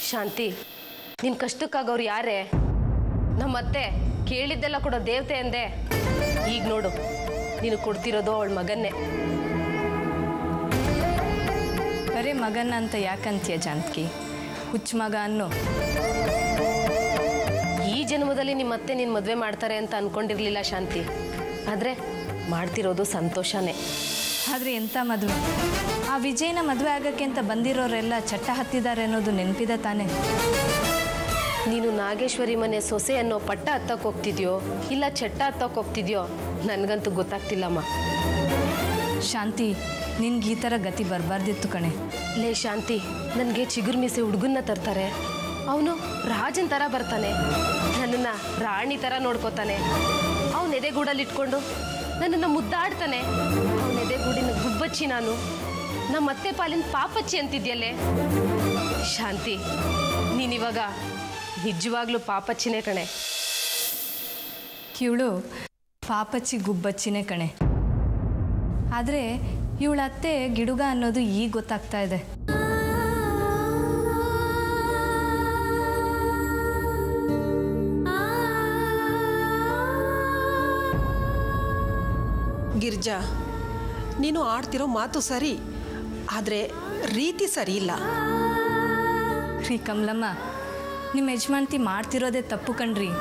ಶಾಂತಿ ನಿನ್ ಕಷ್ಟಕ್ಕಾಗವ್ರು ಯಾರೇ ನಮ್ಮತ್ತೆ ಕೇಳಿದ್ದೆಲ್ಲ ಕೊಡೋ ದೇವತೆ ಅಂದೆ ಈಗ ನೋಡು ನೀನು ಕೊಡ್ತಿರೋದು ಅವಳ ಮಗನ್ನೇ ಬರೀ ಮಗನ ಅಂತ ಯಾಕಂತೀಯ ಜಾನಕಿ ಹುಚ್ಚ ಮಗ ಅನ್ನು ಈ ಜನ್ಮದಲ್ಲಿ ನಿಮ್ಮ ಅತ್ತೆ ನಿನ್ನ ಮದುವೆ ಮಾಡ್ತಾರೆ ಅಂತ ಅನ್ಕೊಂಡಿರ್ಲಿಲ್ಲ ಶಾಂತಿ ಆದರೆ ಮಾಡ್ತಿರೋದು ಸಂತೋಷನೇ ಆದರೆ ಎಂಥ ಮದುವೆ ಆ ವಿಜಯನ ಮದುವೆ ಆಗೋಕ್ಕೆ ಅಂತ ಬಂದಿರೋರೆಲ್ಲ ಚಟ್ಟ ಹತ್ತಿದ್ದಾರೆ ಅನ್ನೋದು ನೆನಪಿದೆ ತಾನೇ ನೀನು ನಾಗೇಶ್ವರಿ ಮನೆ ಸೊಸೆ ಅನ್ನೋ ಪಟ್ಟ ಹತ್ತಕ್ಕೆ ಹೋಗ್ತಿದ್ಯೋ ಇಲ್ಲ ಚಟ್ಟ ಹತ್ತಕ್ಕೆ ಹೋಗ್ತಿದ್ಯೋ ನನಗಂತೂ ಗೊತ್ತಾಗ್ತಿಲ್ಲಮ್ಮ ಶಾಂತಿ ನಿನ್ಗೆ ಈ ಥರ ಗತಿ ಬರಬಾರ್ದಿತ್ತು ಕಣೆ ಲೇ ಶಾಂತಿ ನನಗೆ ಚಿಗುರು ಮೀಸೆ ಹುಡುಗನ್ನ ತರ್ತಾರೆ ಅವನು ರಾಜನ್ ಥರ ಬರ್ತಾನೆ ನನ್ನನ್ನು ರಾಣಿ ಥರ ನೋಡ್ಕೋತಾನೆ ಅವನ ಎದೆಗೂಡಲ್ಲಿ ಇಟ್ಕೊಂಡು ನನ್ನನ್ನು ಮುದ್ದಾಡ್ತಾನೆ ಅವನ ಎದೆಗೂಡಿನ ಗುಬ್ಬಚ್ಚಿ ನಾನು ನಮ್ಮ ಅತ್ತೆ ಪಾಲಿನ ಪಾಪಚ್ಚಿ ಅಂತಿದ್ಯಲ್ಲೇ ಶಾಂತಿ ನೀನಿವಾಗ ನಿಜವಾಗ್ಲೂ ಪಾಪಚ್ಚಿನೇ ಕಣೆ ಇವಳು ಪಾಪಚ್ಚಿ ಗುಬ್ಬಚ್ಚಿನೇ ಕಣೆ ಆದರೆ ಇವಳ ಅತ್ತೆ ಗಿಡುಗ ಅನ್ನೋದು ಈಗ ಗೊತ್ತಾಗ್ತಾ ಇದೆ ಗಿರ್ಜಾ ನೀನು ಆಡ್ತಿರೋ ಮಾತು ಸರಿ ಆದರೆ ರೀತಿ ಸರಿ ಇಲ್ಲ ರೀ ಕಮಲಮ್ಮ ನಿಮ್ಮ ಯಜಮಾನ್ತಿ ಮಾಡ್ತಿರೋದೇ ತಪ್ಪು ಕಣ್ರಿ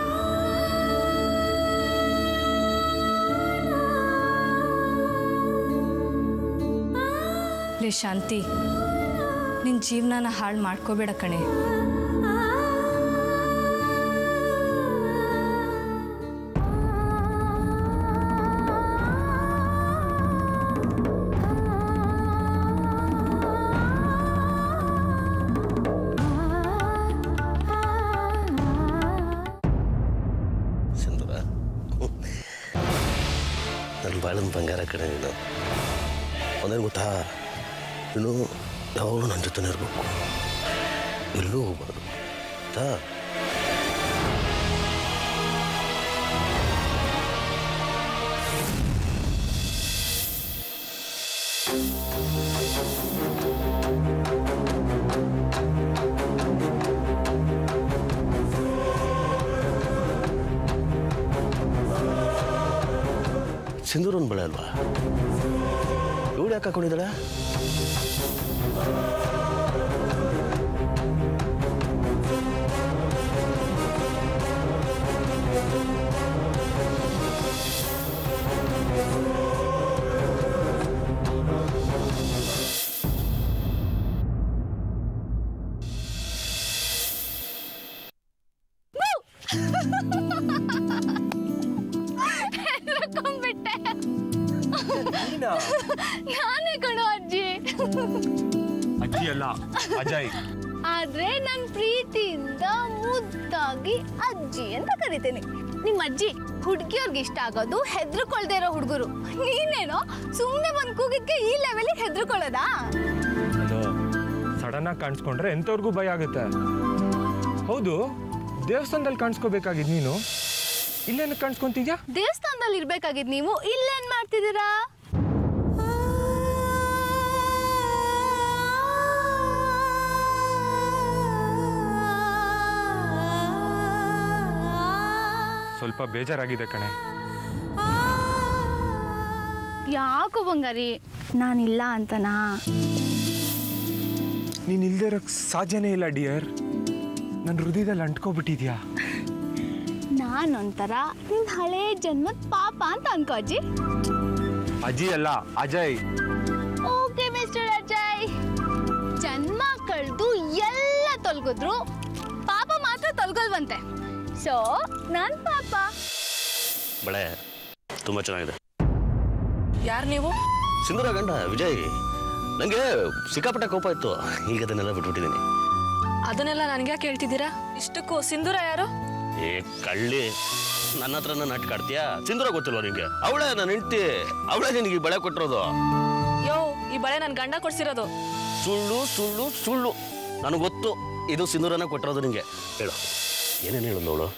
ಲೇ ಶಾಂತಿ ನಿನ್ನ ಜೀವನನ ಹಾಳು ಮಾಡ್ಕೋಬೇಡ ಕಣೆ ಸಿಂಧೂರ ನನ್ನ ಬಾಳಿನ ಬಂಗಾರ ಕಡೆ ನೀನು ಒಂದೇನು ಗೊತ್ತಾ ನೀನು ಯಾವಾಗಲೂ ನನ್ನ ಜೊತೆನೇ ಇರಬೇಕು ಎಲ್ಲೂ ಹೋಗ್ಬಾರ್ದು ಆಯ್ತಾ ಸಿಂಧೂರನ್ ಬಳೆ ಅಲ್ವಾ ಇವಳು ಯಾಕೆ ಹಾಕೊಂಡಿದ್ದಾಳೆ ಹೆದರ್ಕೊಂಡ್ಬಿಟ್ಟೆ ನಾನೇ ಕಣೋ ಅಜ್ಜಿ ಅಜ್ಜಿ ಅಲ್ಲ ಅಜಯ್ ಆದ್ರೆ ನನ್ ಪ್ರೀತಿಯಿಂದ ಮುದ್ದಾಗಿ ಅಜ್ಜಿ ಅಂತ ಕರಿತೀನಿ ನಿಮ್ ಅಜ್ಜಿ ಹುಡುಗಿಯವ್ರಿಗೆ ಇಷ್ಟ ಆಗೋದು ಹೆದರ್ಕೊಳ್ದೇ ಇರೋ ಹುಡುಗರು ನೀನೇನೋ ಸುಮ್ಮನೆ ಒಂದ್ ಕೂಗಕ್ಕೆ ಈ ಲೆವೆಲಿಗೆ ಹೆದರ್ಕೊಳ್ಳೋದಾ ಹಲೋ ಸಡನ್ ಆಗಿ ಕಾಣಿಸ್ಕೊಂಡ್ರೆ ಎಂಥವ್ರಿಗೂ ಭಯ ಆಗುತ್ತೆ ಹೌದು ದೇವಸ್ಥಾನದಲ್ಲಿ ಕಾಣಿಸ್ಕೋಬೇಕಾಗಿದ್ ನೀನು ಇಲ್ಲೇನು ಕಾಣಿಸ್ಕೊಂತಿದ್ಯಾ ದೇವಸ್ಥಾನದಲ್ಲಿ ಇರ್ಬೇಕಾಗಿದ್ ನೀವು ಇಲ್ಲೇನ್ ಮಾಡ್ತಿದ್ದೀರಾ ಸ್ವಲ್ಪ ಬೇಜಾರಾಗಿದೆ ಕಣೆ ಯಾಕೋ ಬಂಗಾರಿ ನಾನಿಲ್ಲ ಅಂತನಾ ನೀನು ಇಲ್ದೇ ಇರೋಕ್ಕೆ ಸಾಧ್ಯನೇ ಇಲ್ಲ ಡಿಯರ್ ನನ್ನ ಹೃದಯದಲ್ಲಿ ಅಂಟ್ಕೊಬಿಟ್ಟಿದ್ಯಾ ನಾನೊಂಥರ ನಿನ್ ಹಳೇ ಜನ್ಮದ ಪಾಪ ಅಂತ ಅನ್ಕೋ ಅಜ್ಜಿ ಅಜ್ಜಿ ಅಲ್ಲ ಅಜಯ್ ಓಕೆ ಮಿಸ್ಟರ್ ಅಜಯ್ ಜನ್ಮ ಕಳೆದು ಎಲ್ಲ ತೊಲಗಿದ್ರು ಪಾಪ ಮಾತ್ರ ತೊಲಗಲ್ವಂತೆ ಸೊ ನಾನ್ ಪಾಪ ಬಳೆ ತುಂಬ ಚೆನ್ನಾಗಿದೆ ಯಾರು ನೀವು ಸಿಂಧೂರ ಗಂಡ ವಿಜಯ್ ನನಗೆ ಸಿಕ್ಕಾಪಟ್ಟೆ ಕೋಪ ಇತ್ತು ಈಗ ಅದನ್ನೆಲ್ಲ ಬಿಟ್ಬಿಟ್ಟಿದ್ದೀನಿ ಅದನ್ನೆಲ್ಲ ನನಗೆ ಯಾಕೆ ಹೇಳ್ತಿದ್ದೀರಾ ಇಷ್ಟಕ್ಕೂ ಸಿಂಧೂರ ಯಾರು ಏ ಕಳ್ಳಿ ನನ್ನ ಹತ್ರನ ನಾಟಕ ಆಡ್ತೀಯಾ ಸಿಂಧೂರ ಗೊತ್ತಿಲ್ವ ನಿಂಗೆ ಅವಳೇ ನಾನು ಹೆಂಡ್ತಿ ಅವಳೇ ನಿನಗೆ ಈ ಬಳೆ ಕೊಟ್ಟಿರೋದು ಯೋ ಈ ಬಳೆ ನನ್ನ ಗಂಡ ಕೊಡ್ಸಿರೋದು ಸುಳ್ಳು ಸುಳ್ಳು ಸುಳ್ಳು ನನಗೆ ಗೊತ್ತು ಇದು ಸಿಂಧೂರನ ಕೊಟ್ಟಿರೋದು ನಿಂಗೆ ಹೇಳು ಏನೇನು ಹೇಳೋದು ಅವಳು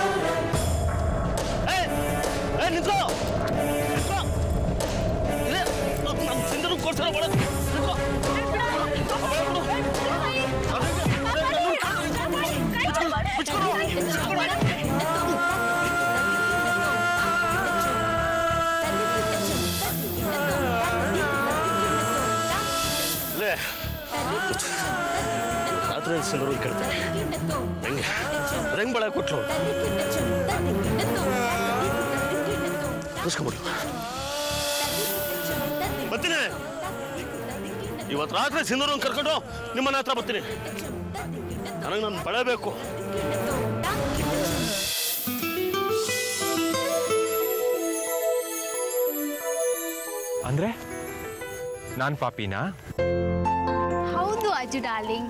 ನಿಂತ್ಕೋ ನಿಂತ್ಕೋ. ಇಲ್ಲೇ. ಸಿಂಧೂರು ಕೇಳ್ತೇನೆ ಹೆಂಗೆ ಹೆಂಗೆ ಬಳೆ ಕೊಟ್ಲು ತೋರಿಸ್ಕೊಂಬಿಡಿ ಬರ್ತೀನಿ ಇವತ್ತು ರಾತ್ರಿ ಸಿಂಧೂರನ್ ಕರ್ಕೊಂಡು ನಿಮ್ಮನ್ನ ಹತ್ರ ಬರ್ತೀನಿ ನನಗೆ ನನ್ನ ಬಳೆ ಬೇಕು ಅಂದ್ರೆ ನಾನು ಪಾಪಿನಾ ಹೌದು ಅಜ್ಜು ಡಾರ್ಲಿಂಗ್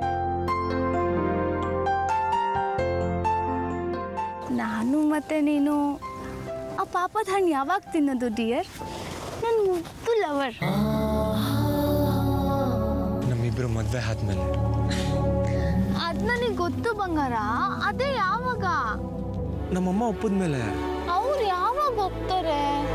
ನಾನು ಮತ್ತೆ ನೀನು ಆ ಪಾಪದ ಹಣ್ಣು ಯಾವಾಗ ತಿನ್ನೋದು ಡಿಯರ್ ನನ್ನ ಮುದ್ದು ಲವರ್ ನಮ್ಮಿಬ್ರು ಮದುವೆ ಆದ್ಮೇಲೆ ಅದು ನನಗೆ ಗೊತ್ತು ಬಂಗಾರ ಅದೇ ಯಾವಾಗ ನಮ್ಮಮ್ಮ ಒಪ್ಪದ್ಮೇಲೆ ಅವ್ರು ಯಾವಾಗ ಹೋಗ್ತಾರೆ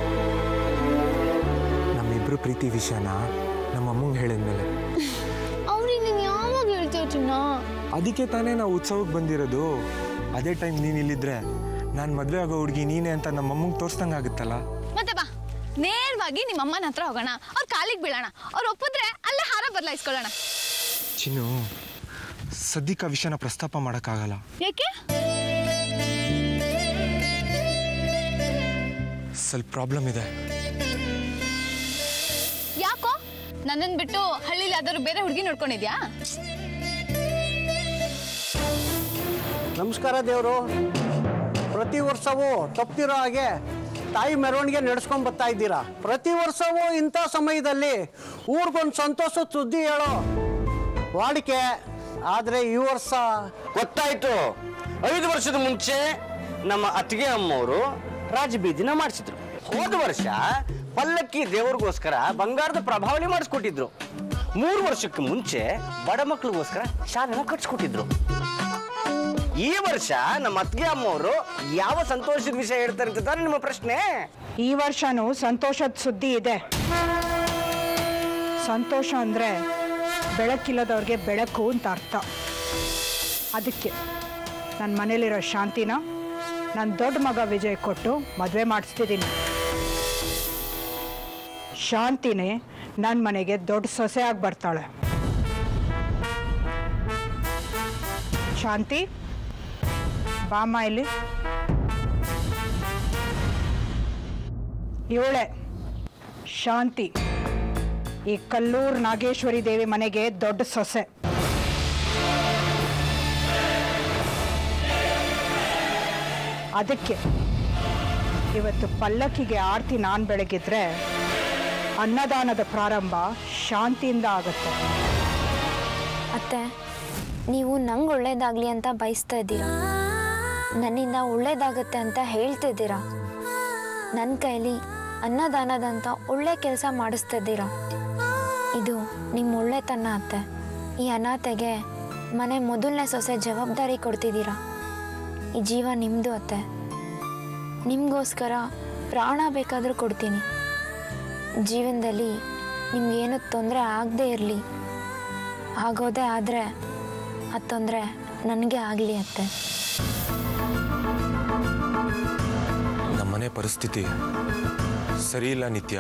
ನಮ್ಮಿಬ್ರು ಪ್ರೀತಿ ವಿಷಯನ ನಮ್ಮಮ್ಮಂಗೆ ಹೇಳಿದ್ಮೇಲೆ ಅವ್ರಿಗೆ ನೀನು ಯಾವಾಗ ಹೇಳ್ತೀಯ ಚಿನ್ನ ಅದಕ್ಕೆ ತಾನೇ ನಾವು ಉತ್ಸವಕ್ಕೆ ಬಂದಿರೋದು ಅದೇ ಟೈಮ್ ನೀನು ಇಲ್ಲಿದ್ರೆ ನಾನು ಮದುವೆ ಆಗೋ ಹುಡುಗಿ ನೀನೇ ಅಂತ ನಮ್ಮಮ್ಮಂಗೆ ತೋರಿಸ್ದಂಗೆ ಆಗುತ್ತಲ್ಲ ಮತ್ತೆ ಬಾ ನೇರವಾಗಿ ನಿಮ್ಮ ಅಮ್ಮನ ಹತ್ರ ಹೋಗೋಣ ಅವ್ರ ಕಾಲಿಗೆ ಬೀಳೋಣ ಅವ್ರು ಒಪ್ಪಿದ್ರೆ ಅಲ್ಲೇ ಹಾರ ಬದಲಾಯಿಸ್ಕೊಳ್ಳೋಣ ಚಿನ್ನು ಸದ್ಯಕ್ಕೆ ಆ ವಿಷಯನ ಪ್ರಸ್ತಾಪ ಮಾಡೋಕ್ಕಾಗಲ್ಲ ಯಾಕೆ ಸ್ವಲ್ಪ ಪ್ರಾಬ್ಲಮ್ ಇದೆ ಯಾಕೋ ನನ್ನನ್ನು ಬಿಟ್ಟು ಹಳ್ಳಿಲಿ ಯಾವ್ದಾದ್ರು ಬೇರೆ ಹುಡುಗಿ ನೋಡ್ಕೊಂಡಿದ್ಯಾ ನಮಸ್ಕಾರ ದೇವರು ಪ್ರತಿ ವರ್ಷವೂ ತಪ್ತಿರೋ ಹಾಗೆ ತಾಯಿ ಮೆರವಣಿಗೆ ನಡೆಸ್ಕೊಂಡ್ ಬರ್ತಾ ಇದ್ದೀರಾ ಪ್ರತಿ ವರ್ಷವೂ ಇಂಥ ಸಮಯದಲ್ಲಿ ಊರಿಗೊಂದು ಸಂತೋಷದ ಸುದ್ದಿ ಹೇಳೋ ವಾಡಿಕೆ ಆದರೆ ಈ ವರ್ಷ ಗೊತ್ತಾಯ್ತು ಐದು ವರ್ಷದ ಮುಂಚೆ ನಮ್ಮ ಅತ್ತಿಗೆ ಅಮ್ಮವರು ರಾಜಬೀದಿನ ಮಾಡಿಸಿದ್ರು ಹೋದ ವರ್ಷ ಪಲ್ಲಕ್ಕಿ ದೇವ್ರಿಗೋಸ್ಕರ ಬಂಗಾರದ ಪ್ರಭಾವಳಿ ಮಾಡಿಸ್ಕೊಟ್ಟಿದ್ರು ಮೂರು ವರ್ಷಕ್ಕೆ ಮುಂಚೆ ಬಡ ಮಕ್ಳಿಗೋಸ್ಕರ ಶಾಲೆನ ಕಟ್ಸ್ಕೊಟ್ಟಿದ್ರು ಈ ವರ್ಷ ನಮ್ಮ ಅತ್ತಿಗೆ ಅಮ್ಮವರು ಯಾವ ಸಂತೋಷದ ವಿಷಯ ಹೇಳ್ತಾರೆ ಅಂತ ತಾನೇ ನಿಮ್ಮ ಪ್ರಶ್ನೆ ಈ ವರ್ಷನೂ ಸಂತೋಷದ ಸುದ್ದಿ ಇದೆ ಸಂತೋಷ ಅಂದರೆ ಬೆಳಕಿಲ್ಲದವ್ರಿಗೆ ಬೆಳಕು ಅಂತ ಅರ್ಥ ಅದಕ್ಕೆ ನನ್ನ ಮನೇಲಿರೋ ಶಾಂತಿನ ನನ್ನ ದೊಡ್ಡ ಮಗ ವಿಜಯ್ ಕೊಟ್ಟು ಮದುವೆ ಮಾಡಿಸ್ತಿದ್ದೀನಿ ಶಾಂತಿನೇ ನನ್ನ ಮನೆಗೆ ದೊಡ್ಡ ಸೊಸೆಯಾಗಿ ಬರ್ತಾಳೆ ಶಾಂತಿ ಬಾಮ್ಮ ಇಲ್ಲಿ ಇವಳೆ ಶಾಂತಿ ಈ ಕಲ್ಲೂರು ನಾಗೇಶ್ವರಿ ದೇವಿ ಮನೆಗೆ ದೊಡ್ಡ ಸೊಸೆ ಅದಕ್ಕೆ ಇವತ್ತು ಪಲ್ಲಕ್ಕಿಗೆ ಆರತಿ ನಾನು ಬೆಳಗಿದ್ರೆ ಅನ್ನದಾನದ ಪ್ರಾರಂಭ ಶಾಂತಿಯಿಂದ ಆಗುತ್ತೆ ಅತ್ತೆ ನೀವು ನಂಗೆ ಒಳ್ಳೇದಾಗಲಿ ಅಂತ ಬಯಸ್ತಾ ಇದ್ದೀರಾ ನನ್ನಿಂದ ಒಳ್ಳೇದಾಗತ್ತೆ ಅಂತ ಹೇಳ್ತಿದ್ದೀರಾ ನನ್ನ ಕೈಲಿ ಅನ್ನದಾನದಂತ ಒಳ್ಳೆ ಕೆಲಸ ಮಾಡಿಸ್ತಿದ್ದೀರಾ ಇದು ನಿಮ್ಮ ಒಳ್ಳೆತನ ಅತ್ತೆ ಈ ಅನಾಥೆಗೆ ಮನೆ ಮೊದಲನೇ ಸೊಸೆ ಜವಾಬ್ದಾರಿ ಕೊಡ್ತಿದ್ದೀರಾ ಈ ಜೀವ ನಿಮ್ಮದು ಅತ್ತೆ ನಿಮಗೋಸ್ಕರ ಪ್ರಾಣ ಬೇಕಾದರೂ ಕೊಡ್ತೀನಿ ಜೀವನದಲ್ಲಿ ನಿಮ್ಗೇನು ತೊಂದರೆ ಆಗದೇ ಇರಲಿ ಆಗೋದೇ ಆದರೆ ಆ ತೊಂದರೆ ನನಗೆ ಆಗಲಿ ಅತ್ತೆ ನಮ್ಮನೆ ಪರಿಸ್ಥಿತಿ ಸರಿ ಇಲ್ಲ ನಿತ್ಯ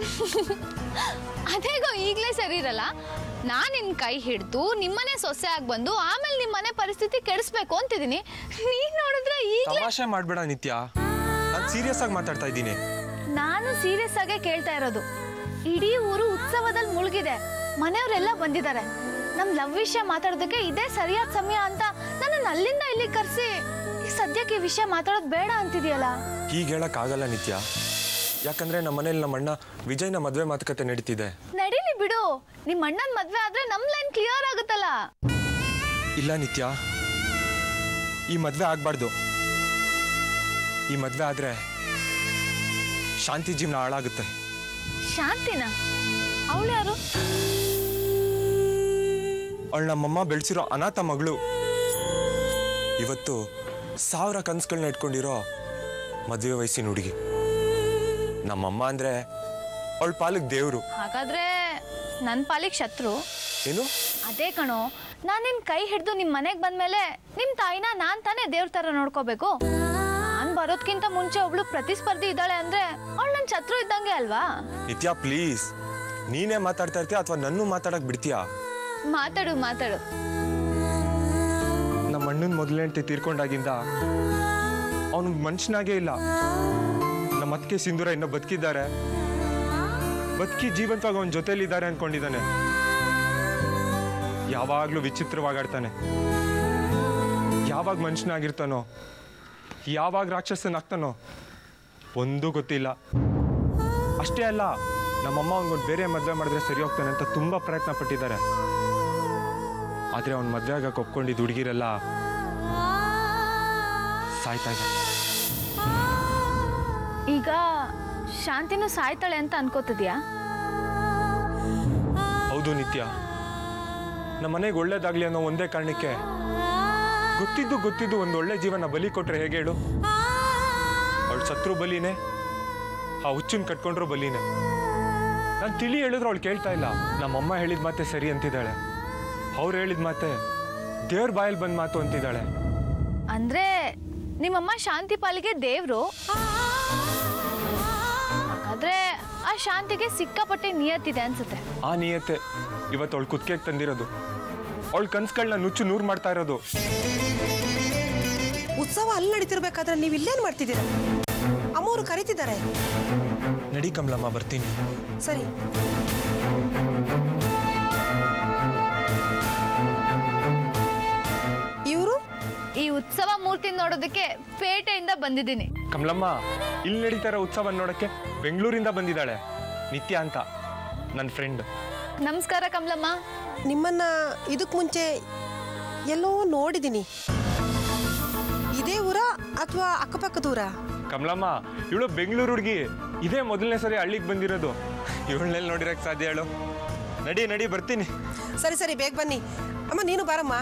ಅದೇಗೋ ಈಗಲೇ ಸರಿ ಇರಲ್ಲ ನಾನು ನಿನ್ನ ಕೈ ಹಿಡಿದು ನಿಮ್ಮನೆ ಸೊಸೆ ಆಗಿ ಬಂದು ಆಮೇಲೆ ನಿಮ್ಮನೆ ಪರಿಸ್ಥಿತಿ ಕೆಡಿಸ್ಬೇಕು ಅಂತಿದ್ದೀನಿ ನೀನು ನೋಡಿದ್ರೆ ಈಗಲೇ ತಮಾಷೆ ಮಾಡಬೇಡ ನಿತ್ಯ ನಾನು ಸೀರಿಯಸ್ ಆಗಿ ಮಾತಾಡ್ತಾ ಇದ್ದೀನಿ ನಾನು ಸೀರಿಯಸ್ ಆಗೇ ಕೇಳ್ತಾ ಇರೋದು ಇಡೀ ಊರು ಉತ್ಸವದಲ್ಲಿ ಮುಳುಗಿದೆ ಮನೆಯವರೆಲ್ಲ ಬಂದಿದ್ದಾರೆ ನಮ್ ಲವ್ ವಿಷಯ ಮಾತಾಡೋದಕ್ಕೆ ಇದೇ ಸರಿಯಾದ ಸಮಯ ಅಂತ ನನ್ನನ್ನು ಅಲ್ಲಿಂದ ಇಲ್ಲಿ ಕರೆಸಿ ಈಗ ಸದ್ಯಕ್ಕೆ ಈ ವಿಷಯ ಮಾತಾಡೋದು ಬೇಡ ಅಂತಿದೆಯಲ್ಲ ಹೀಗೆ ಹೇಳಕ್ಕಾಗಲ್ಲ ನಿತ್ಯ ಯಾಕಂದ್ರೆ ನಮ್ಮ ಮನೇಲಿ ನಮ್ಮ ಅಣ್ಣ ವಿಜಯ್ನ ಮದುವೆ ಮಾತುಕತೆ ನಡೀತಿದೆ ನಡೀಲಿ ಬಿಡು ನಿಮ್ಮ ಅಣ್ಣನ ಮದ್ವೆ ಆದ್ರೆ ನಮ್ ಲೈನ್ ಕ್ಲಿಯರ್ ಆಗುತ್ತಲ್ಲ ಇಲ್ಲ ನಿತ್ಯ ಈ ಮದುವೆ ಆಗ್ಬಾರ್ದು ಈ ಮದುವೆ ಆದ್ರೆ ಶಾಂತಿ ಜೀವನ ಹಾಳಾಗುತ್ತೆ ಶಾಂತಿನ ಅವಳು ಯಾರು ಅವಳು ನಮ್ಮಮ್ಮ ಬೆಳೆಸಿರೋ ಅನಾಥ ಮಗಳು ಇವತ್ತು ಸಾವಿರ ಕನ್ಸುಗಳನ್ನ ಇಟ್ಕೊಂಡಿರೋ ಮದುವೆ ವಯಸ್ಸಿನ ಹುಡುಗಿ ನಮ್ಮಮ್ಮ ಅಂದ್ರೆ ಅವಳ ಪಾಲಿಗೆ ದೇವರು ಹಾಗಾದ್ರೆ ನನ್ನ ಪಾಲಿಗೆ ಶತ್ರು ಏನು ಅದೇ ಕಣೋ ನಾನು ನಿನ್ ಕೈ ಹಿಡಿದು ನಿಮ್ಮ ಮನೆಗೆ ಬಂದ್ಮೇಲೆ ನಿಮ್ಮ ತಾಯಿನ ನಾನು ತಾನೇ ದೇವ್ರ ಥರ ನೋಡ್ಕೋಬೇಕು ನಾನು ಬರೋದ್ಕಿಂತ ಮುಂಚೆ ಒಬ್ಳು ಪ್ರತಿಸ್ಪರ್ಧಿ ಇದ್ದಾಳೆ ಅಂದ್ರೆ ಅವಳು ನನ್ನ ಶತ್ರು ಇದ್ದಂಗೆ ಅಲ್ವಾ ನಿತ್ಯ ಪ್ಲೀಸ್ ನೀನೇ ಮಾತಾಡ್ತಾ ಇರ್ತೀಯ ಅಥವಾ ನನ್ನೂ ಮಾತಾಡಕ್ ಬಿಡ್ತೀಯಾ ಮಾತಾಡು ಮಾತಾಡು ಅಣ್ಣನ ಮೊದಲನೇ ಹೆಂಡತಿ ತೀರ್ಕೊಂಡಾಗಿಂದ ಅವನು ಮನುಷ್ಯನಾಗೇ ಇಲ್ಲ ನಮ್ಮ ಅತ್ತಿಗೆ ಸಿಂಧೂರ ಇನ್ನೂ ಬದುಕಿದ್ದಾರೆ ಬದುಕಿ ಜೀವಂತವಾಗಿ ಅವನ ಜೊತೆಲಿದ್ದಾರೆ ಅನ್ಕೊಂಡಿದ್ದಾನೆ ಯಾವಾಗಲೂ ವಿಚಿತ್ರವಾಗಾಡ್ತಾನೆ ಯಾವಾಗ ಮನುಷ್ಯನಾಗಿರ್ತಾನೋ ಯಾವಾಗ ರಾಕ್ಷಸನಾಗ್ತಾನೋ ಒಂದೂ ಗೊತ್ತಿಲ್ಲ ಅಷ್ಟೇ ಅಲ್ಲ ನಮ್ಮಮ್ಮ ಅವನಿಗೊಂದು ಬೇರೆ ಮದುವೆ ಮಾಡಿದ್ರೆ ಸರಿ ಹೋಗ್ತಾನೆ ಅಂತ ತುಂಬ ಪ್ರಯತ್ನ ಪಟ್ಟಿದ್ದಾರೆ ಆದರೆ ಅವ್ನ ಮದುವೆ ಆಗಕ್ಕೆ ಒಪ್ಕೊಂಡಿದ್ದು ಹುಡುಗಿರೆಲ್ಲ ಸಾಯ್ತಾ ಇದ್ದಾರೆ ಈಗ ಶಾಂತಿನೂ ಸಾಯ್ತಾಳೆ ಅಂತ ಅನ್ಕೋತಿದ್ಯಾ ಹೌದು ನಿತ್ಯ ನಮ್ಮ ಮನೆಗೆ ಒಳ್ಳೇದಾಗ್ಲಿ ಅನ್ನೋ ಒಂದೇ ಕಾರಣಕ್ಕೆ ಗೊತ್ತಿದ್ದು ಗೊತ್ತಿದ್ದು ಒಂದು ಒಳ್ಳೆ ಜೀವನ ಬಲಿ ಕೊಟ್ರೆ ಹೇಗೆ ಹೇಳು ಅವಳು ಸತ್ರು ಬಲಿನೇ ಆ ಹುಚ್ಚನ್ ಕಟ್ಕೊಂಡ್ರು ಬಲಿನೇ ನಾನು ತಿಳಿ ಹೇಳಿದ್ರು ಅವಳು ಕೇಳ್ತಾ ಇಲ್ಲ ನಮ್ಮಮ್ಮ ಹೇಳಿದ ಮಾತೆ ಸರಿ ಅಂತಿದ್ದಾಳೆ ಅವ್ರು ಹೇಳಿದ ಮಾತೆ ದೇವ್ರ ಬಾಯಲ್ಲಿ ಬಂದ ಮಾತು ಅಂತಿದ್ದಾಳೆ ಅಂದ್ರೆ ನಿಮ್ಮಮ್ಮ ಶಾಂತಿ ಪಾಲಿಗೆ ದೇವ್ರು ಆದ್ರೆ ಆ ಶಾಂತಿಗೆ ಸಿಕ್ಕಾಪಟ್ಟೆ ನಿಯತ್ತಿದೆ ಅನ್ಸುತ್ತೆ ಆ ನಿಯತ್ತೆ ಇವತ್ತು ಅವಳು ಕುತ್ತಿಗೆ ತಂದಿರೋದು ಅವಳು ಕನ್ಸುಗಳನ್ನ ನುಚ್ಚು ನೂರು ಮಾಡ್ತಾ ಇರೋದು ಉತ್ಸವ ಅಲ್ಲಿ ನಡೀತಿರ್ಬೇಕಾದ್ರೆ ನೀವು ಇಲ್ಲೇನು ಮಾಡ್ತಿದ್ದೀರಾ ಅಮ್ಮವರು ಕರೀತಿದ್ದಾರೆ ನಡಿ ಕಮಲಮ್ಮ ಬರ್ತೀನಿ ಸರಿ ಇವರು ಈ ಉತ್ಸವ ಮೂರ್ತಿ ನೋಡೋದಕ್ಕೆ ಪೇಟೆಯಿಂದ ಬಂದಿದ್ದೀನಿ ಕಮಲಮ್ಮ ಇಲ್ಲಿ ನಡೀತಾ ಇರೋ ಉತ್ಸವ ನೋಡಕ್ಕೆ ಬೆಂಗಳೂರಿಂದ ಬಂದಿದ್ದಾಳೆ ನಿತ್ಯ ಅಂತ ನನ್ನ ಫ್ರೆಂಡ್ ನಮಸ್ಕಾರ ಕಮಲಮ್ಮ ನಿಮ್ಮನ್ನ ಇದಕ್ಕೆ ಮುಂಚೆ ಎಲ್ಲೋ ನೋಡಿದ್ದೀನಿ ಇದೇ ಊರ ಅಥವಾ ಅಕ್ಕಪಕ್ಕದ ಊರ ಕಮಲಮ್ಮ ಇವಳು ಬೆಂಗಳೂರು ಹುಡುಗಿ ಇದೇ ಮೊದಲನೇ ಸರಿ ಹಳ್ಳಿಗೆ ಬಂದಿರೋದು ಇವಳನ್ನೆಲ್ಲಿ ನೋಡಿರಕ್ಕೆ ಸಾಧ್ಯ ಹೇಳು ನಡಿ ನಡಿ ಬರ್ತೀನಿ ಸರಿ ಸರಿ ಬೇಗ ಬನ್ನಿ ಅಮ್ಮ ನೀನು ಬಾರಮ್ಮ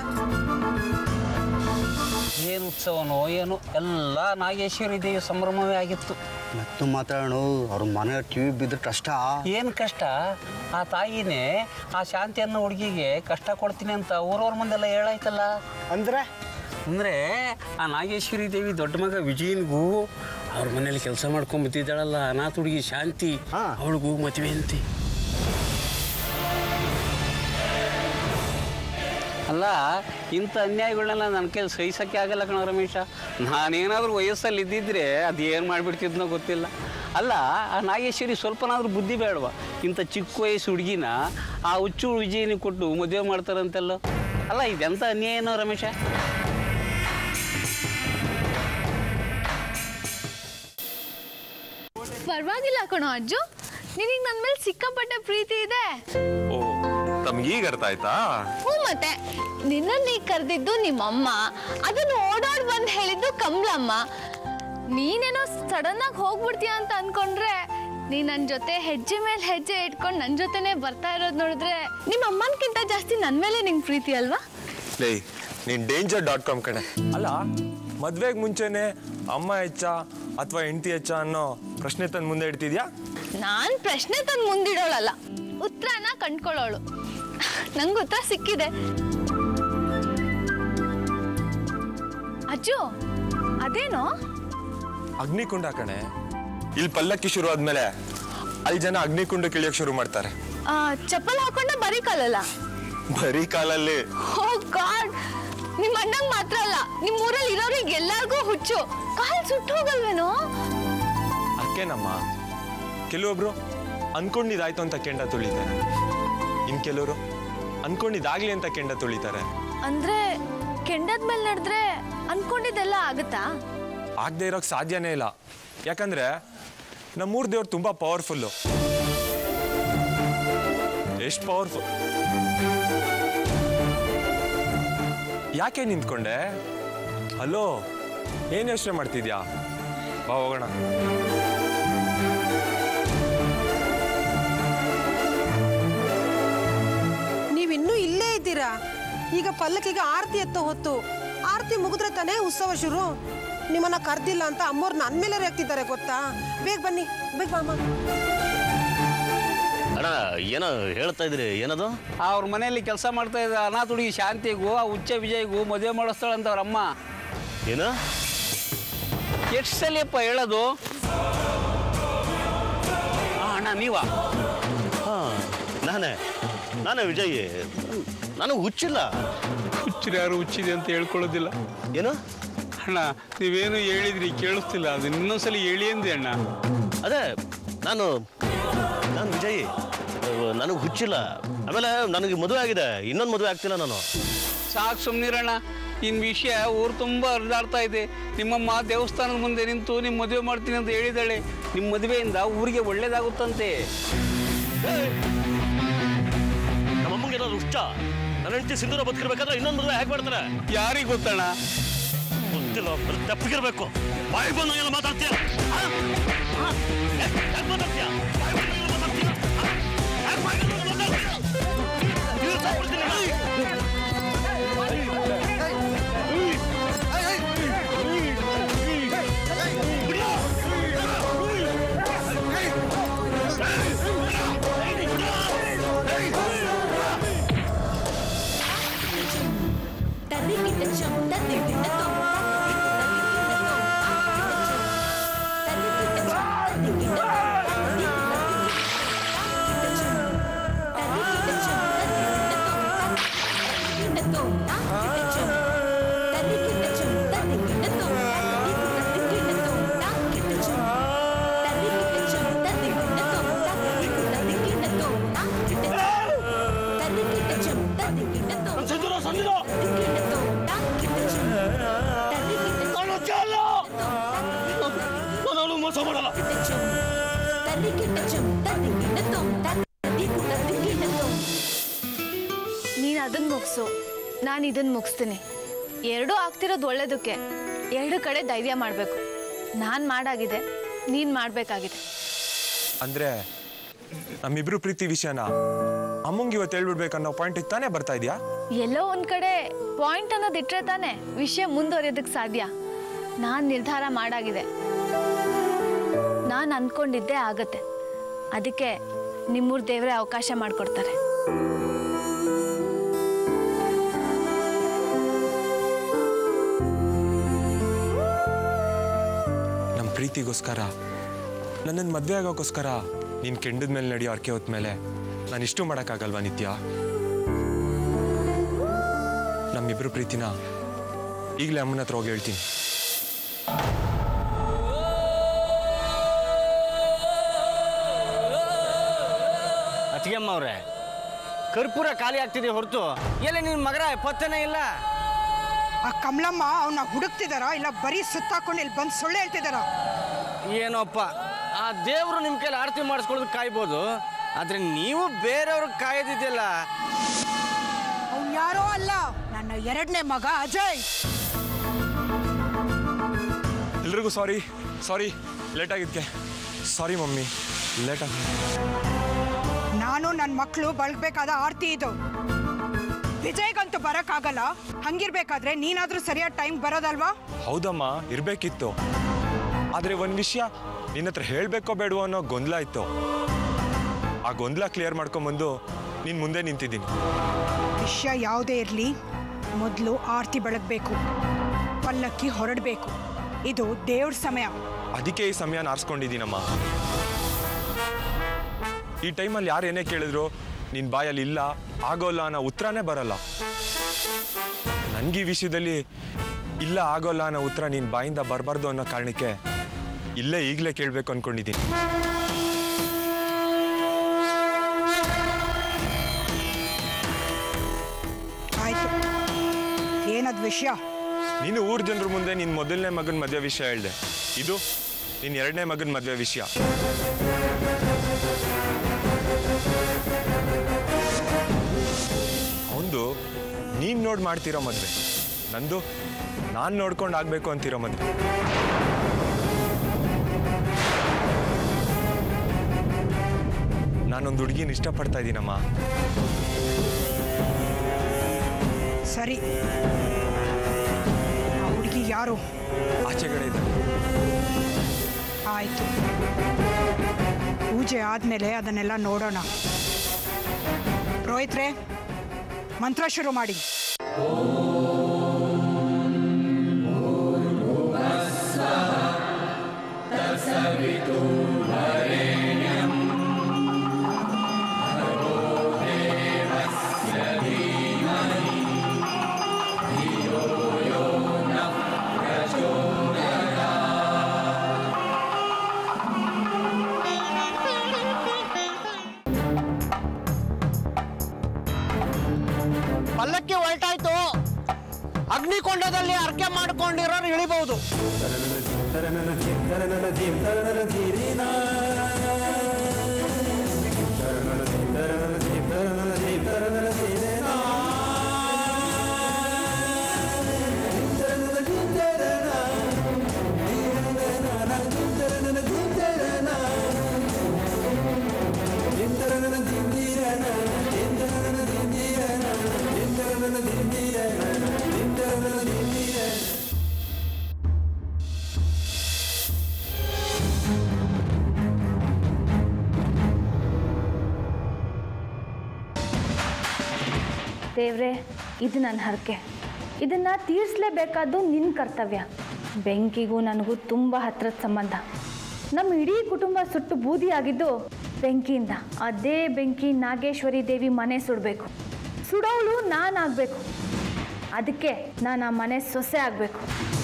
ಏನು ಉತ್ಸವನೋ ಏನು ಎಲ್ಲ ನಾಗೇಶ್ವರಿ ದೇವಿ ಸಂಭ್ರಮವೇ ಆಗಿತ್ತು ಮತ್ತು ಮಾತಾಡೋಣ ಅವ್ರ ಮನೆ ಟಿವಿ ಬಿದ್ದರೆ ಕಷ್ಟ ಏನು ಕಷ್ಟ ಆ ತಾಯಿನೇ ಆ ಶಾಂತಿ ಅನ್ನೋ ಹುಡುಗಿಗೆ ಕಷ್ಟ ಕೊಡ್ತೀನಿ ಅಂತ ಊರವ್ರ ಮುಂದೆಲ್ಲ ಹೇಳಾಯ್ತಲ್ಲ ಅಂದ್ರೆ ಅಂದರೆ ಆ ನಾಗೇಶ್ವರಿ ದೇವಿ ದೊಡ್ಡ ಮಗ ವಿಜಯನ್ಗೂ ಅವ್ರ ಮನೇಲಿ ಕೆಲಸ ಮಾಡ್ಕೊಂಡ್ ಬಿದ್ದಿದ್ದಾಳಲ್ಲ ಅನಾಥ ಹುಡುಗಿ ಶಾಂತಿ ಅವಳಿಗೂ ಮದುವೆ ಅಂತಿ ಅಲ್ಲ ಇಂಥ ಅನ್ಯಾಯಗಳನ್ನೆಲ್ಲ ನನ್ನ ಕೈಲಿ ಸಹಿಸೋಕ್ಕೆ ಆಗಲ್ಲ ಕಣ ರಮೇಶ ನಾನೇನಾದರೂ ವಯಸ್ಸಲ್ಲಿ ಇದ್ದಿದ್ರೆ ಅದು ಏನು ಮಾಡಿಬಿಡ್ತಿದ್ನೋ ಗೊತ್ತಿಲ್ಲ ಅಲ್ಲ ಆ ನಾಗೇಶ್ವರಿ ಸ್ವಲ್ಪನಾದ್ರೂ ಬುದ್ಧಿ ಬೇಡವಾ ಇಂಥ ಚಿಕ್ಕ ವಯಸ್ಸು ಹುಡುಗಿನ ಆ ಹುಚ್ಚು ವಿಜಯನಿಗೆ ಕೊಟ್ಟು ಮದುವೆ ಮಾಡ್ತಾರಂತೆಲ್ಲ ಅಲ್ಲ ಇದೆಂಥ ಅನ್ಯಾಯನೋ ರಮೇಶ ಪರವಾಗಿಲ್ಲ ಕಣೋ ಅಜ್ಜು ನಿನಗೆ ನನ್ನ ಮೇಲೆ ಸಿಕ್ಕಾಪಟ್ಟೆ ಪ್ರೀತಿ ಇದೆ ಓ ತಮ್ಗೀಗ ಅರ್ಥ ಆಯ್ತಾ ಹ್ಞೂ ಮತ್ತೆ ನಿನ್ನನ್ನು ನೀ ಕರೆದಿದ್ದು ನಿಮ್ಮಮ್ಮ ಅದನ್ನು ಓಡಾಡ್ ಬಂದು ಹೇಳಿದ್ದು ಕಮಲಮ್ಮ ನೀನೇನೋ ಸಡನ್ ಆಗಿ ಹೋಗ್ಬಿಡ್ತೀಯ ಅಂತ ಅನ್ಕೊಂಡ್ರೆ ನೀ ನನ್ನ ಜೊತೆ ಹೆಜ್ಜೆ ಮೇಲೆ ಹೆಜ್ಜೆ ಇಟ್ಕೊಂಡು ನನ್ನ ಜೊತೆನೆ ಬರ್ತಾ ಇರೋದು ನೋಡಿದ್ರೆ ನಿಮ್ಮ ಅಮ್ಮನಕ್ಕಿಂತ ಜಾಸ್ತಿ ನನ್ನ ಮೇಲೆ ನಿಂಗೆ ಪ್ರೀತಿ ಅಲ್ವಾ ಲೇ ನೀನ್ ಡೇಂಜರ್ ಡಾಟ್ ಕಾಮ್ ಕಣೆ ಅಲ್ಲ ಮದ್ವೆಗೆ ಮುಂಚೆನೆ ಅಮ್ಮ ಹೆಚ್ಚ ಅಥವಾ ಹೆಂಡತಿ ಹೆಚ್ಚ ಅನ್ನೋ ಪ್ರಶ್ನೆ ತಂದು ಮುಂದೆ ಇಡ್ತಿದ್ಯಾ ನಾನ್ ಪ್ರಶ್ನೆ ತಂದು ಮುಂದಿಡೋಳಲ್ಲ ಉತ್ತರನ ಕಂಡ್ಕೊಳ್ಳೋಳು ನಂಗೆ ಉತ್ತರ ಸಿಕ್ಕಿದೆ ಅಜ್ಜು ಅದೇನೋ ಅಗ್ನಿಕುಂಡ ಕಣೆ ಇಲ್ಲಿ ಪಲ್ಲಕ್ಕಿ ಶುರು ಆದ್ಮೇಲೆ ಅಲ್ಲಿ ಜನ ಅಗ್ನಿಕುಂಡ ಕಿಳಿಯಕ್ ಶುರು ಮಾಡ್ತಾರೆ ಆ, ಚಪ್ಪಲ್ ಹಾಕೊಂಡ ಬರೀ ಕಾಲಲ್ಲ ಬರೀ ಕಾಲಲ್ಲಿ ಓ ಗಾಡ್ ನಿಮ್ಮ ಅಣ್ಣಂಗ್ ಮಾತ್ರ ಅಲ್ಲ ನಿಮ್ ಊರಲ್ಲಿ ಇರೋರಿಗೆ ಎಲ್ಲಾರ್ಗೂ ಹುಚ್ಚು ಕಾಲ್ ಸುಟ್ಟು ಹೋಗಲ್ವೇನೋ ಅಕ್ಕೇನಮ್ಮ ಕೆಲವೊಬ್ರು ಅನ್ಕೊಂಡಿದ್ದಾಯ್ತು ಅಂತ ಕೆಂಡ ತುಳಿತಾರೆ ಇನ್ ಕೆಲವರು ಅನ್ಕೊಂಡಿದ್ದಾಗ್ಲಿ ಅಂತ ಕೆಂಡ ತುಳಿತಾರೆ ಅಂದ್ರೆ ಕೆಂಡದ ಮೇಲೆ ನಡೆದ್ರೆ ಅನ್ಕೊಂಡಿದ್ದೆಲ್ಲ ಆಗುತ್ತಾ ಆಗದೆ ಇರೋಕ್ ಸಾಧ್ಯನೇ ಇಲ್ಲ ಯಾಕಂದ್ರೆ ನಮ್ಮೂರ್ ದೇವ್ರು ತುಂಬಾ ಪವರ್ಫುಲ್ಲು ಎಷ್ಟು ಪವರ್ಫುಲ್ ಯಾಕೆ ನಿಂತ್ಕೊಂಡೆ ಹಲೋ ಏನ್ ಯೋಚನೆ ಮಾಡ್ತಿದ್ಯಾ ಬಾ ಹೋಗೋಣ ನೀವಿನ್ನೂ ಇಲ್ಲೇ ಇದ್ದೀರಾ ಈಗ ಪಲ್ಲಕ್ಕಿಗೆ ಆರತಿ ಎತ್ತೋ ಹೊತ್ತು ಆರತಿ ಮುಗಿದ್ರೆ ತಾನೇ ಉತ್ಸವ ಶುರು ನಿಮ್ಮನ್ನ ಕರ್ದಿಲ್ಲ ಅಂತ ಅಮ್ಮವ್ರು ನನ್ನ ಮೇಲೆ ರೇಗ್ತಿದ್ದಾರೆ ಗೊತ್ತಾ ಬೇಗ ಬನ್ನಿ ಬೇಗ ಬಾ ಅಮ್ಮ ಅಣ್ಣ ಏನೋ ಹೇಳ್ತಾ ಇದ್ರಿ ಏನದು ಅವ್ರ ಮನೆಯಲ್ಲಿ ಕೆಲಸ ಮಾಡ್ತಾ ಇದ್ದ ಅನಾಥ ಹುಡುಗಿ ಶಾಂತಿಗೂ ಆ ಹುಚ್ಚ ವಿಜಯ್ಗೂ ಮದುವೆ ಮಾಡಿಸ್ತಾಳಂತ ಅವ್ರ ಅಮ್ಮ ಏನು ಎಷ್ಟು ಸಲಿಯಪ್ಪ ಹೇಳೋದು ಆ, ಅಣ್ಣ ನೀವಾ ಹಾ ನಾನೇ ನಾನೇ ವಿಜಯ್ ನನಗೆ ಹುಚ್ಚಿಲ್ಲ ಹುಚ್ಚ ಹುಚ್ಚರು ಯಾರು ಹುಚ್ಚಿದೆ ಅಂತ ಹೇಳ್ಕೊಳ್ಳೋದಿಲ್ಲ ಏನು ಅಣ್ಣ ನೀವೇನು ಹೇಳಿದ್ರಿ ಕೇಳಿಸ್ತಿಲ್ಲ ಅದನ್ನ ಇನ್ನೊಂದ್ಸಲಿ ಹೇಳಿ ಅಂದೆ ಅಣ್ಣ ಅದೇ ನಾನು ನಾನು ವಿಜಯ್ ನನಗೆ ಹುಚ್ಚಿಲ್ಲ ಆಮೇಲೆ ನನಗೆ ಮದುವೆ ಆಗಿದೆ ಇನ್ನೊಂದು ಮದುವೆ ಆಗ್ತಿಲ್ಲ ನಾನು ಸಾಕು ಸುಮ್ಮನಿರಣ್ಣ ಇನ್ ವಿಷಯ ಊರು ತುಂಬ ಹರಿದಾಡ್ತಾ ಇದೆ ನಿಮ್ಮಮ್ಮ ದೇವಸ್ಥಾನದ ಮುಂದೆ ನಿಂತು ನಿಮ್ಮ ಮದುವೆ ಮಾಡ್ತೀನಿ ಅಂತ ಹೇಳಿದಾಳೆ ನಿಮ್ಮ ಮದುವೆಯಿಂದ ಊರಿಗೆ ಒಳ್ಳೇದಾಗುತ್ತಂತೆ ನಮ್ಮಮ್ಮಂಗೆ ಏನಾದ್ರು ಹುಚ್ಚ ನನ್ನ ಹೆಂಡತಿ ಸಿಂಧೂರ ಬದುಕಿರ್ಬೇಕಾದ್ರೆ ಇನ್ನೊಂದು ಮದುವೆ ಹೇಗೆ ಮಾಡ್ತಾರೆ ಯಾರಿಗೆ ಗೊತ್ತಣ್ಣ ಗೊತ್ತಿಲ್ಲ ಬರೀ ತಪ್ಪಿಗಿರ್ಬೇಕು ಬಾಯಿ ಬಂದು ಎಲ್ಲ ಮಾತಾಡ್ತೀಯ ಆ? ಆ? ಯಾಕ್- ಯಾಕ್ ಮಾತಾಡ್ತೀಯ? ಬಾಯಿ ಬಂದು ಎಲ್ಲ ಮಾತಾಡ್ತೀಯ? ಆ? ಯಾಕ್ ಬಾಯಿ ಬಂದು ಮಾತಾಡ್ತೀಯ? ಇವ್ರು ಸಾಕ್ಬಿಡ್ತೀನಿ ನಾನು. ನನ್ ಸಿಂಧೂರ ಸಂದಿಲ್ಲ. ನಾನು ಹುಚ್ಚ ಅಲ್ಲ. ನಾನು ಅವಳು ಮೋಸ ಮಾಡಲ್ಲ ನೀನು ಅದನ್ನ ಮುಗಿಸು ನಾನು ಇದನ್ನ ಮುಗಿಸ್ತೀನಿ ಎರಡೂ ಆಗ್ತಿರೋದು ಒಳ್ಳೇದಕ್ಕೆ ಎರಡು ಕಡೆ ಧೈರ್ಯ ಮಾಡಬೇಕು ನಾನು ಮಾಡಾಗಿದೆ ನೀನು ಮಾಡಬೇಕಾಗಿದೆ ಅಂದ್ರೆ ನಮ್ಮಿಬ್ರು ಪ್ರೀತಿ ವಿಷಯನ ಅಮ್ಮಂಗೆ ಇವತ್ತು ಹೇಳ್ಬಿಡ್ಬೇಕನ್ನೋ ಪಾಯಿಂಟಿಗೆ ತಾನೇ ಬರ್ತಾ ಇದೆಯಾ ಎಲ್ಲೋ ಒಂದು ಕಡೆ ಪಾಯಿಂಟ್ ಅನ್ನೋದು ಇಟ್ಟರೆ ತಾನೇ ವಿಷಯ ಮುಂದುವರಿಯೋದಕ್ಕೆ ಸಾಧ್ಯ ನಾನು ನಿರ್ಧಾರ ಮಾಡಾಗಿದೆ ನಾನು ಅಂದ್ಕೊಂಡಿದ್ದೇ ಆಗತ್ತೆ ಅದಕ್ಕೆ ನಿಮ್ಮೂರು ದೇವರೇ ಅವಕಾಶ ಮಾಡಿಕೊಡ್ತಾರೆ ನಮ್ಮ ಪ್ರೀತಿಗೋಸ್ಕರ ನನ್ನನ್ನು ಮದುವೆ ಆಗೋಕ್ಕೋಸ್ಕರ ನೀನು ಕೆಂಡದ ಮೇಲೆ ನಡೆಯೋ ಅರ್ಕೆ ಹೊತ್ತ ಮೇಲೆ ನಾನು ಇಷ್ಟು ಮಾಡೋಕ್ಕಾಗಲ್ವಾ ನಿತ್ಯ ನಮ್ಮಿಬ್ರು ಪ್ರೀತಿನ ಈಗಲೇ ಅಮ್ಮನ ಹತ್ರ ಹೋಗಿ ಹೇಳ್ತೀನಿ ಅತ್ತಿಗೆಮ್ಮ ಅವ್ರೆ ಕರ್ಪೂರ ಖಾಲಿ ಆಗ್ತಿದೆ ಹೊರತು ಎಲ್ಲ ನಿನ್ನ ಮಗರ ಪತ್ತೆನೇ ಇಲ್ಲ ಆ ಕಮಲಮ್ಮ ಅವನ್ನ ಹುಡುಕ್ತಿದಾರ ಇಲ್ಲ ಬರೀ ಸುತ್ತಾಕೊಂಡು ಇಲ್ಲಿ ಬಂದು ಸುಳ್ಳು ಹೇಳ್ತಿದಾರ ಏನೋಪ್ಪ ಆ ದೇವರು ನಿಮ್ಮ ಕೈಲಿ ಆರತಿ ಮಾಡಿಸ್ಕೊಳ್ಳೋದು ಕಾಯ್ಬೋದು ಆದ್ರೆ ನೀವು ಬೇರೆಯವ್ರಿಗೆ ಕಾಯೋದಿದೆಯಲ್ಲ ಅವ್ನು ಯಾರೋ ಅಲ್ಲ ನನ್ನ ಎರಡನೇ ಮಗ ಅಜಯ್ ಎಲ್ರಿಗೂ ಸಾರಿ ಸಾರಿ ಲೇಟ್ ಆಗಿದ್ದಕ್ಕೆ ಸಾರಿ ಮಮ್ಮಿ ಲೇಟ್ ಆಗಿ ನಾನು ನನ್ನ ಮಕ್ಕಳು ಬಳಗಬೇಕಾದ ಆರ್ತಿ ಇದು ವಿಜಯ್ಗಂತೂ ಬರೋಕ್ಕಾಗಲ್ಲ ಹಂಗಿರ್ಬೇಕಾದ್ರೆ ನೀನಾದ್ರೂ ಸರಿಯಾದ ಟೈಮ್ ಬರೋದಲ್ವಾ ಹೌದಮ್ಮ ಇರಬೇಕಿತ್ತು ಆದರೆ ಒಂದು ವಿಷಯ ನಿನ್ನ ಹತ್ರ ಹೇಳಬೇಕೋ ಬೇಡವೋ ಅನ್ನೋ ಗೊಂದಲ ಇತ್ತು ಆ ಗೊಂದಲ ಕ್ಲಿಯರ್ ಮಾಡ್ಕೊಂಬಂದು ನೀನು ಮುಂದೆ ನಿಂತಿದ್ದೀನಿ ವಿಷಯ ಯಾವುದೇ ಇರಲಿ ಮೊದಲು ಆರ್ತಿ ಬೆಳಗಬೇಕು ಪಲ್ಲಕ್ಕಿ ಹೊರಡಬೇಕು ಇದು ದೇವ್ರ ಸಮಯ ಅದಕ್ಕೆ ಈ ಸಮಯನ ಆರಿಸ್ಕೊಂಡಿದ್ದೀನಮ್ಮ ಈ ಟೈಮಲ್ಲಿ ಯಾರು ಏನೇ ಕೇಳಿದ್ರು ನಿನ್ನ ಬಾಯಲ್ಲಿ ಇಲ್ಲ ಆಗೋಲ್ಲ ಅನ್ನೋ ಉತ್ತರನೇ ಬರಲ್ಲ ನನಗೆ ಈ ವಿಷಯದಲ್ಲಿ ಇಲ್ಲ ಆಗೋಲ್ಲ ಅನ್ನೋ ಉತ್ತರ ನಿನ್ನ ಬಾಯಿಂದ ಬರಬಾರ್ದು ಅನ್ನೋ ಕಾರಣಕ್ಕೆ ಇಲ್ಲೇ ಈಗಲೇ ಕೇಳಬೇಕು ಅನ್ಕೊಂಡಿದ್ದೀನಿ ಆಯ್ತು ಏನದ್ ವಿಷಯ ನೀನು ಊರ್ ಜನರ ಮುಂದೆ ನಿನ್ನ ಮೊದಲನೇ ಮಗನ ಮದುವೆ ವಿಷಯ ಹೇಳ್ದೆ ಇದು ನಿನ್ನ ಎರಡನೇ ಮಗನ ಮದುವೆ ವಿಷಯ ಒಂದು ನೀನ್ ನೋಡ್ ಮಾಡ್ತಿರೋ ಮದ್ವೆ ನಂದು ನಾನ್ ನೋಡ್ಕೊಂಡು ಆಗ್ಬೇಕು ಅಂತಿರೋ ಮದ್ವೆ ನಾನೊಂದು ಹುಡುಗಿನ ಇಷ್ಟಪಡ್ತಾ ಇದ್ದೀನಮ್ಮ ಸರಿ ಆ ಹುಡುಗಿ ಯಾರು ಆಚೆಗಡೆ ಇದೆ ಆಯ್ತು ಪೂಜೆ ಆದ್ಮೇಲೆ ಅದನ್ನೆಲ್ಲ ನೋಡೋಣ ರೋಹಿತ್ರೆ ಮಂತ್ರ ಶುರು ಮಾಡಿ ಕೊಂಡದಲ್ಲಿ ಅರ್ಕೆ ಮಾಡ್ಕೊಂಡಿರೋರು ಇಳಿಬಹುದು ದೇವ್ರೆ ಇದು ನನ್ನ ಹರಕೆ ಇದನ್ನು ತೀರಿಸಲೇಬೇಕಾದ್ದು ನಿನ್ನ ಕರ್ತವ್ಯ ಬೆಂಕಿಗೂ ನನಗೂ ತುಂಬ ಹತ್ರದ ಸಂಬಂಧ ನಮ್ಮ ಇಡೀ ಕುಟುಂಬ ಸುಟ್ಟು ಬೂದಿ ಆಗಿದ್ದು ಬೆಂಕಿಯಿಂದ ಅದೇ ಬೆಂಕಿ ನಾಗೇಶ್ವರಿ ದೇವಿ ಮನೆ ಸುಡಬೇಕು ಸುಡೋಳು ನಾನಾಗಬೇಕು ಅದಕ್ಕೆ ನಾನು ಆ ಮನೆ ಸೊಸೆ ಆಗಬೇಕು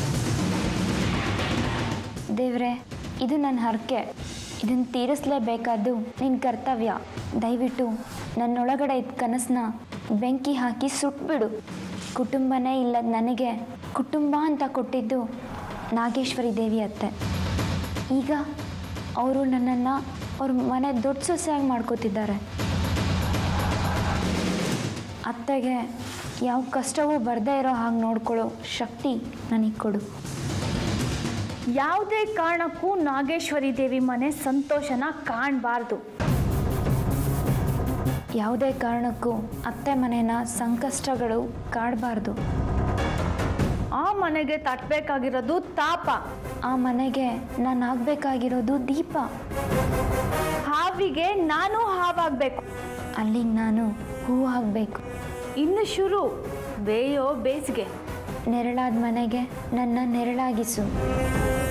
ದೇವ್ರೆ ಇದು ನನ್ನ ಹರಕೆ ಇದನ್ನು ತೀರಿಸಲೇಬೇಕಾದ್ದು ನಿನ್ನ ಕರ್ತವ್ಯ ದಯವಿಟ್ಟು ನನ್ನೊಳಗಡೆ ಇದ್ದ ಕನಸನ್ನ ಬೆಂಕಿ ಹಾಕಿ ಸುಟ್ಬಿಡು ಕುಟುಂಬನೇ ಇಲ್ಲದ ನನಗೆ ಕುಟುಂಬ ಅಂತ ಕೊಟ್ಟಿದ್ದು ನಾಗೇಶ್ವರಿ ದೇವಿ ಅತ್ತೆ ಈಗ ಅವರು ನನ್ನನ್ನು ಅವ್ರ ಮನೆ ದೊಡ್ಡ ಸೊಸೆಯಾಗಿ ಮಾಡ್ಕೋತಿದ್ದಾರೆ ಅತ್ತೆಗೆ ಯಾವ ಕಷ್ಟವೂ ಬರದೇ ಇರೋ ಹಾಗೆ ನೋಡ್ಕೊಳ್ಳೋ ಶಕ್ತಿ ನನಗೆ ಕೊಡು ಯಾವುದೇ ಕಾರಣಕ್ಕೂ ನಾಗೇಶ್ವರಿ ದೇವಿ ಮನೆ ಸಂತೋಷನ ಕಾಣಬಾರ್ದು ಯಾವುದೇ ಕಾರಣಕ್ಕೂ ಅತ್ತೆ ಮನೆನ ಸಂಕಷ್ಟಗಳು ಕಾಡಬಾರ್ದು ಆ ಮನೆಗೆ ತಟ್ಟಬೇಕಾಗಿರೋದು ತಾಪ ಆ ಮನೆಗೆ ನಾನು ಆಗಬೇಕಾಗಿರೋದು ದೀಪ ಹಾವಿಗೆ ನಾನು ಹಾವಾಗಬೇಕು ಅಲ್ಲಿಗೆ ನಾನು ಹೂ ಆಗಬೇಕು ಇನ್ನು ಶುರು ಬೇಯೋ ಬೇಸಿಗೆ ನೆರಳಾದ ಮನೆಗೆ ನನ್ನ ನೆರಳಾಗಿಸು